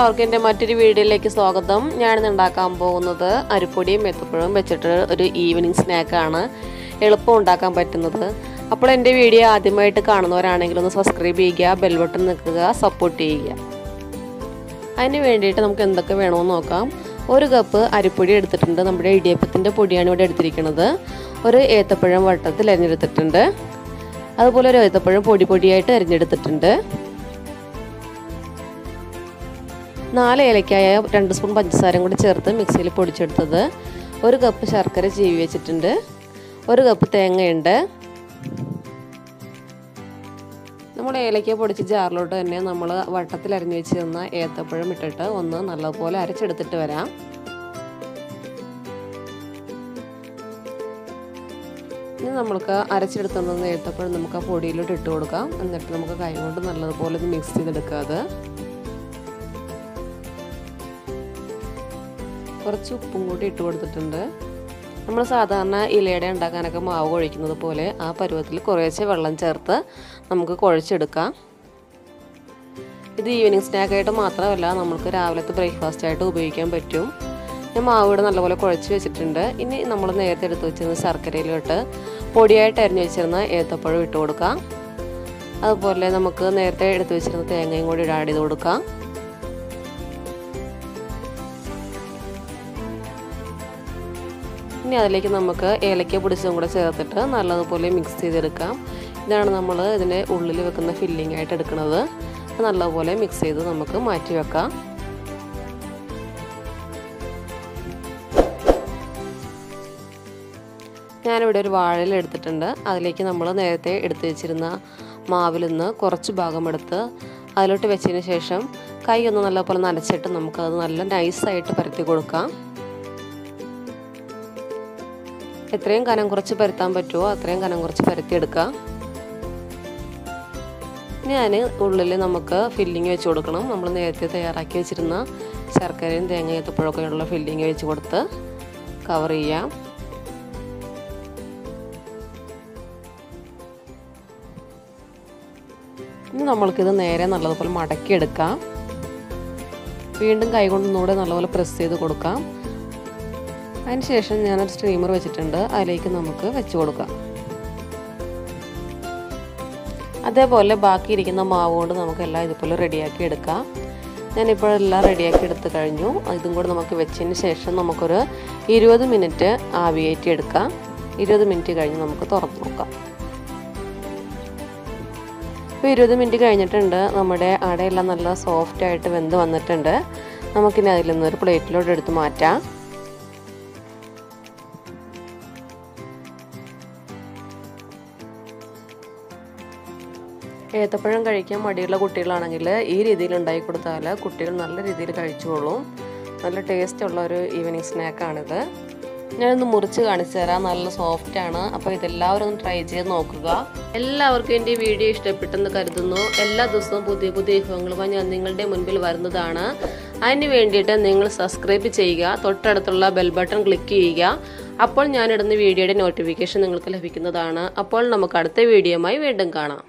എല്ലാവർക്കും എൻ്റെ മറ്റൊരു വീഡിയോയിലേക്ക് സ്വാഗതം ഞാനിന്ന് ഉണ്ടാക്കാൻ പോകുന്നത് അരിപ്പൊടിയും മെത്തപ്പഴവും വെച്ചിട്ട് ഒരു ഈവനിങ് സ്നാക്കാണ് എളുപ്പം ഉണ്ടാക്കാൻ പറ്റുന്നത് അപ്പോൾ എൻ്റെ വീഡിയോ ആദ്യമായിട്ട് കാണുന്നവരാണെങ്കിൽ ഒന്ന് സബ്സ്ക്രൈബ് ചെയ്യുക ബെൽ ബട്ടൺ നിൽക്കുക സപ്പോർട്ട് ചെയ്യുക അതിന് വേണ്ടിയിട്ട് നമുക്ക് എന്തൊക്കെ വേണമെന്ന് നോക്കാം ഒരു കപ്പ് അരിപ്പൊടി എടുത്തിട്ടുണ്ട് നമ്മുടെ ഇടിയപ്പത്തിൻ്റെ പൊടിയാണ് ഇവിടെ എടുത്തിരിക്കുന്നത് ഒരു ഏത്തപ്പഴം വട്ടത്തിൽ അരിഞ്ഞെടുത്തിട്ടുണ്ട് അതുപോലെ ഒരു ഏത്തപ്പഴം പൊടി പൊടിയായിട്ട് അരിഞ്ഞെടുത്തിട്ടുണ്ട് നാല് ഏലക്കായ രണ്ട് സ്പൂൺ പഞ്ചസാരയും കൂടി ചേർത്ത് മിക്സിയിൽ പൊടിച്ചെടുത്തത് ഒരു കപ്പ് ശർക്കര ചീവി വെച്ചിട്ടുണ്ട് ഒരു കപ്പ് തേങ്ങയുണ്ട് നമ്മൾ ഏലക്ക പൊടിച്ച് ജാറിലോട്ട് തന്നെ നമ്മൾ വട്ടത്തിൽ അരിഞ്ഞു വെച്ചിരുന്ന ഏത്തപ്പഴം ഇട്ടിട്ട് ഒന്ന് നല്ലപോലെ അരച്ചെടുത്തിട്ട് വരാം ഇനി നമ്മൾക്ക് അരച്ചെടുത്തുന്ന ഏത്തപ്പഴം നമുക്ക് ആ പൊടിയിലോട്ട് ഇട്ട് കൊടുക്കാം എന്നിട്ട് നമുക്ക് കൈ കൊണ്ട് നല്ലതുപോലെ ഇത് മിക്സ് ചെയ്തെടുക്കുക അത് കുറച്ച് ഉപ്പും കൂടി ഇട്ട് കൊടുത്തിട്ടുണ്ട് നമ്മൾ സാധാരണ ഇലയുടെ ഉണ്ടാക്കാനൊക്കെ മാവ് കുഴയ്ക്കുന്നത് പോലെ ആ പരുവത്തിൽ കുറേശ്ശെ വെള്ളം ചേർത്ത് നമുക്ക് കുഴച്ചെടുക്കാം ഇത് ഈവനിങ് സ്നാക്കായിട്ട് മാത്രമല്ല നമുക്ക് രാവിലത്തെ ബ്രേക്ക്ഫാസ്റ്റ് ആയിട്ട് ഉപയോഗിക്കാൻ പറ്റും ഞാൻ മാവ് ഇവിടെ നല്ലപോലെ കുഴച്ച് വെച്ചിട്ടുണ്ട് ഇനി നമ്മൾ നേരത്തെ എടുത്ത് വെച്ചിരുന്ന ശർക്കരയിലോട്ട് പൊടിയായിട്ട് അരിഞ്ഞു വെച്ചിരുന്ന ഏത്തപ്പഴം ഇട്ട് കൊടുക്കാം അതുപോലെ നമുക്ക് നേരത്തെ എടുത്ത് വെച്ചിരുന്ന തേങ്ങയും കൂടി ആഡ് ചെയ്ത് കൊടുക്കാം ഇനി അതിലേക്ക് നമുക്ക് ഏലക്ക പൊടിച്ചതും കൂടെ ചേർത്തിട്ട് നല്ലതുപോലെ മിക്സ് ചെയ്തെടുക്കാം ഇതാണ് നമ്മൾ ഇതിൻ്റെ ഉള്ളിൽ വെക്കുന്ന ഫില്ലിംഗ് ആയിട്ട് എടുക്കുന്നത് നല്ലപോലെ മിക്സ് ചെയ്ത് നമുക്ക് മാറ്റി വെക്കാം ഞാനിവിടെ ഒരു വാഴയിൽ എടുത്തിട്ടുണ്ട് അതിലേക്ക് നമ്മൾ നേരത്തെ എടുത്തു വെച്ചിരുന്ന മാവിൽ നിന്ന് കുറച്ച് ഭാഗം എടുത്ത് അതിലോട്ട് വെച്ചതിന് ശേഷം കൈ ഒന്ന് നല്ലപോലെ നനച്ചിട്ട് നമുക്കത് നല്ല നൈസായിട്ട് പരത്തി കൊടുക്കാം എത്രയും കനം കുറച്ച് പരത്താൻ പറ്റുമോ അത്രയും കനം കുറച്ച് പരത്തിയെടുക്കാം ഞാൻ ഉള്ളിൽ നമുക്ക് ഫില്ലിങ് വെച്ച് കൊടുക്കണം നമ്മൾ നേരത്തെ തയ്യാറാക്കി വെച്ചിരുന്ന ശർക്കരയും തേങ്ങ ഏത്തപ്പഴമൊക്കെയുള്ള ഫില്ലിങ് വെച്ച് കൊടുത്ത് കവർ ചെയ്യാം ഇനി നമ്മൾക്കിത് നേരെ നല്ലതുപോലെ മടക്കിയെടുക്കാം വീണ്ടും കൈകൊണ്ട് ഒന്നുകൂടെ നല്ലപോലെ പ്രസ് ചെയ്ത് കൊടുക്കാം അതിനുശേഷം ഞാനൊരു സ്ട്രീമർ വെച്ചിട്ടുണ്ട് അതിലേക്ക് നമുക്ക് വെച്ച് കൊടുക്കാം അതേപോലെ ബാക്കി ഇരിക്കുന്ന മാവ് കൊണ്ട് നമുക്ക് എല്ലാം ഇതുപോലെ റെഡിയാക്കി എടുക്കാം ഞാനിപ്പോൾ എല്ലാം റെഡിയാക്കി എടുത്ത് കഴിഞ്ഞു ഇതും കൂടെ നമുക്ക് വെച്ചതിന് ശേഷം നമുക്കൊരു ഇരുപത് മിനിറ്റ് ആവിയേറ്റി എടുക്കാം ഇരുപത് മിനിറ്റ് കഴിഞ്ഞ് നമുക്ക് തുറന്ന് നോക്കാം ഇപ്പോൾ ഇരുപത് മിനിറ്റ് കഴിഞ്ഞിട്ടുണ്ട് നമ്മുടെ അടയെല്ലാം നല്ല സോഫ്റ്റ് ആയിട്ട് വെന്ത് വന്നിട്ടുണ്ട് നമുക്കിനി അതിൽ നിന്നൊരു പ്ലേറ്റിലോട്ട് എടുത്ത് മാറ്റാം ഏത്തപ്പഴം കഴിക്കാൻ മടിയുള്ള കുട്ടികളാണെങ്കിൽ ഈ രീതിയിൽ ഉണ്ടാക്കി കൊടുത്താൽ കുട്ടികൾ നല്ല രീതിയിൽ കഴിച്ചോളും നല്ല ടേസ്റ്റ് ഉള്ള ഒരു ഈവനിങ് സ്നാക്കാണിത് ഞാനൊന്ന് മുറിച്ച് കാണിച്ചു തരാം നല്ല സോഫ്റ്റ് ആണ് അപ്പോൾ ഇതെല്ലാവരും ഒന്ന് ട്രൈ ചെയ്ത് നോക്കുക എല്ലാവർക്കും എൻ്റെ വീഡിയോ ഇഷ്ടപ്പെട്ടെന്ന് കരുതുന്നു എല്ലാ ദിവസവും പുതിയ പുതിയ വിഭവങ്ങളുമായി ഞാൻ നിങ്ങളുടെ മുൻപിൽ വരുന്നതാണ് അതിന് വേണ്ടിയിട്ട് നിങ്ങൾ സബ്സ്ക്രൈബ് ചെയ്യുക തൊട്ടടുത്തുള്ള ബെൽ ബട്ടൺ ക്ലിക്ക് ചെയ്യുക അപ്പോൾ ഞാനിടുന്ന വീഡിയോയുടെ നോട്ടിഫിക്കേഷൻ നിങ്ങൾക്ക് ലഭിക്കുന്നതാണ് അപ്പോൾ നമുക്ക് അടുത്ത വീഡിയോയുമായി വീണ്ടും കാണാം